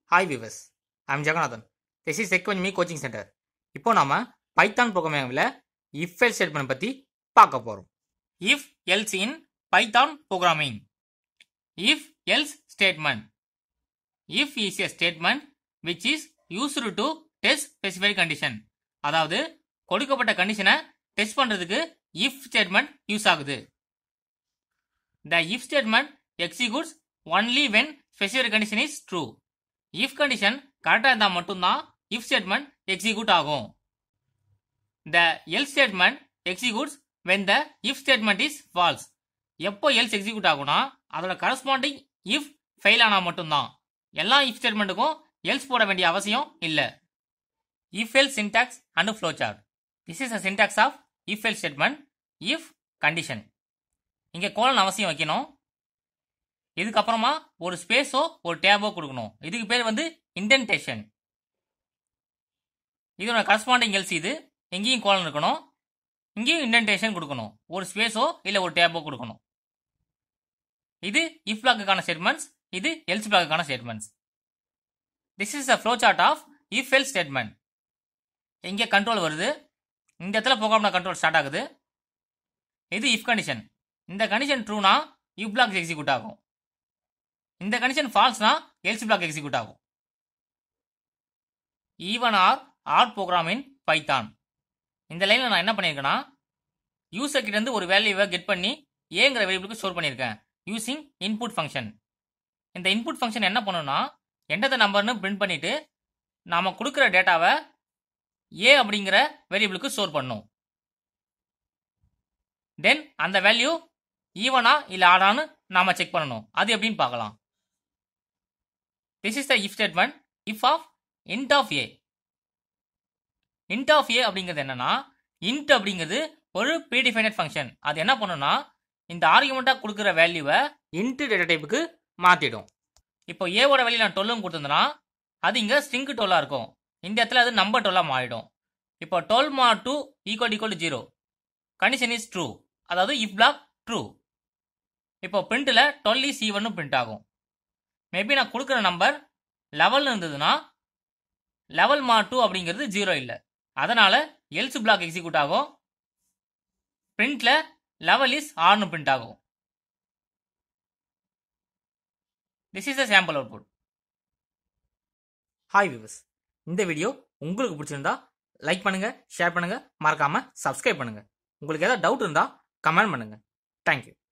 hi viewers I'm Jaganathan this is check me coaching centre இப்போ நாம Python ப்ரோக்ராமிங்கில் if else statement பற்றி பார்க்க போகிறோம் if else in Python programming if else statement if is a statement which is used to test specified condition அதாவது கொடுக்கப்பட்ட கண்டிஷனை test பண்ணுறதுக்கு இஃப் ஸ்டேட்மெண்ட் யூஸ் ஆகுது the if statement executes only when specified condition is true if condition கரெக்டாக இருந்தால் மட்டும்தான் if statement execute ஆகும் the else statement executes when the if statement is false எப்போ எல்ஸ் எக்ஸிக்யூட் ஆகும்னா அதோட corresponding if fail ஆனால் மட்டும்தான் எல்லா இஃப் ஸ்டேட்மெண்ட்டுக்கும் எல்ஸ் போட வேண்டிய அவசியம் இல்லை if else syntax and flow chart this is a syntax of if else statement if condition இங்கே கோலன் அவசியம் வைக்கணும் இதுக்கப்புறமா ஒரு ஸ்பேஸோ ஒரு டேபோ கொடுக்கணும் இதுக்கு பேர் வந்து இன்டென்டேஷன் இதோட கரஸ்பாண்டிங் எல்ஸ் இது எங்கேயும் கோலன் இருக்கணும் இங்கேயும் இன்டென்டேஷன் கொடுக்கணும் ஒரு ஸ்பேஸோ இல்லை ஒரு டேபோ கொடுக்கணும் இது இஃப் பிளாக்குக்கான ஸ்டேட்மெண்ட்ஸ் இது எல்ஸ் பிளாக்குக்கான statements this is a flow chart of if else statement இங்கே கண்ட்ரோல் வருது இந்த இடத்துல ப்ரோக்ராம்ல கண்ட்ரோல் ஸ்டார்ட் ஆகுது இது இஃப் கண்டிஷன் இந்த கண்டிஷன் ட்ரூனா இஃப் பிளாக் எக்ஸிக்யூட் ஆகும் இந்த கண்டிஷன் ஃபால்ஸ்னா எல்சி பிளாக் எக்ஸிக்யூட் ஆகும் even or or program in Python இந்த லைனில் நான் என்ன பண்ணியிருக்கேன்னா யூசர் கிட்ட இருந்து ஒரு வேல்யூவை கெட் பண்ணி ஏங்கிற வேரியபிளுக்கு ஸ்டோர் பண்ணியிருக்கேன் யூசிங் இன்புட் ஃபங்க்ஷன் இந்த இன்புட் ஃபங்க்ஷன் என்ன பண்ணுன்னா எண்டத நம்பர்னு பிரிண்ட் பண்ணிட்டு நாம கொடுக்குற டேட்டாவை ஏ அப்படிங்கிற வேரியபிளுக்கு ஸ்டோர் பண்ணும் தென் அந்த வேல்யூ ஈவனா இல்லை ஆடான்னு நாம செக் பண்ணணும் அது எப்படின்னு பார்க்கலாம் this is the if statement if of int of a int of a அப்படிங்கிறது என்னன்னா இன்ட் அப்படிங்கிறது ஒரு ப்ரீடிஃபைனட் ஃபங்க்ஷன் அது என்ன பண்ணுன்னா இந்த ஆர்குமெண்ட்டாக கொடுக்குற வேல்யூவை இன்ட் டேட்டா டைப்புக்கு மாற்றிடும் இப்போ ஏவோட வேல்யூ நான் டொல்லும் கொடுத்துருந்தேன்னா அது இங்கே ஸ்ட்ரிங்கு டொல்லாக இருக்கும் இந்த இடத்துல அது நம்பர் டொல்லாக மாறிடும் இப்போ twelve mod two equal equal to zero condition is true அதாவது இஃப் பிளாக் ட்ரூ இப்போ பிரிண்ட்டில் டுவெல் இஸ் ஈவன் பிரிண்ட் ஆகும் மேபி நான் கொடுக்குற நம்பர் லெவல் இருந்ததுன்னா லெவல் மா டூ அப்படிங்கிறது ஜீரோ இல்லை அதனால எல்ஸ் பிளாக் எக்ஸிக்யூட் ஆகும் பிரிண்ட்ல லெவல் இஸ் ஆர்னு பிரிண்ட் ஆகும் this is a sample output hi viewers இந்த வீடியோ உங்களுக்கு பிடிச்சிருந்தா லைக் பண்ணுங்க ஷேர் பண்ணுங்க மறக்காம சப்ஸ்கிரைப் பண்ணுங்க உங்களுக்கு ஏதாவது டவுட் இருந்தா கமெண்ட் பண்ணுங்க தேங்க்யூ